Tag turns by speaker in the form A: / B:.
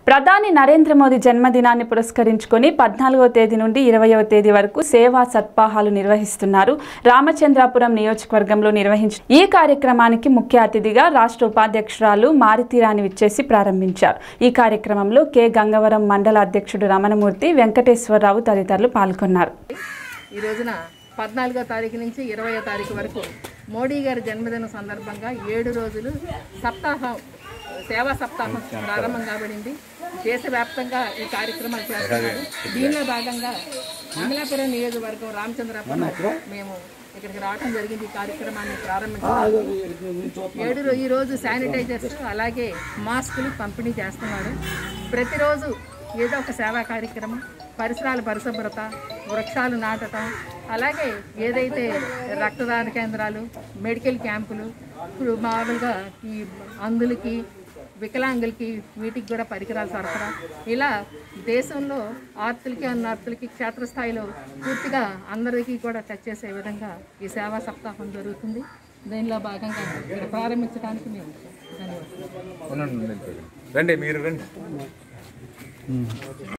A: ప్రధాని నరేంద్ర మోదీ జన్మదినాన్ని పురస్కరించుకొని పద్నాలుగవ తేదీ నుండి ఇరవయవ తేదీ వరకు సేవా సత్పాహాలు నిర్వహిస్తున్నారు రామచంద్రాపురం నియోజకవర్గంలో నిర్వహించిన ఈ కార్యక్రమానికి ముఖ్య అతిథిగా రాష్ట్ర ఉపాధ్యక్షురాలు మారుతీరాణి విచ్చేసి ప్రారంభించారు ఈ కార్యక్రమంలో కె గంగవరం మండల అధ్యక్షుడు రమణమూర్తి వెంకటేశ్వరరావు తదితరులు పాల్గొన్నారు
B: ఈ రోజున పద్నాలుగో తారీఖు నుంచి ఇరవయో తారీఖు వరకు మోడీ గారి జన్మదినం సందర్భంగా ఏడు రోజులు సప్తాహం సేవా సప్తాహం ప్రారంభం కాబడింది దేశవ్యాప్తంగా ఈ కార్యక్రమాలు చేస్తున్నారు దీనిలో భాగంగా అమలాపురం నియోజకవర్గం రామచంద్రాపురం మేము ఇక్కడికి రావడం జరిగింది ఈ కార్యక్రమాన్ని ప్రారంభించారు ఏడు రో- ఈ రోజు శానిటైజర్స్ అలాగే మాస్కులు పంపిణీ చేస్తున్నారు ప్రతిరోజు ఏదో ఒక సేవా కార్యక్రమం పరిసరాల పరిశుభ్రత వృక్షాలు నాటడం అలాగే ఏదైతే రక్తదాన కేంద్రాలు మెడికల్ క్యాంపులు ఇప్పుడు మామూలుగా ఈ అందులకి వికలాంగులకి వీటికి కూడా పరికరాలు సరఫరా ఇలా దేశంలో ఆర్తులకి అన్నార్తులకి క్షేత్రస్థాయిలో పూర్తిగా అందరికీ కూడా టచ్ చేసే విధంగా ఈ సేవా సప్తాహం జరుగుతుంది దీనిలో భాగంగా ఇక్కడ ప్రారంభించడానికి మేము ధన్యవాదాలు
C: ఉండండి, ఉండండి. రండి మీరు రండి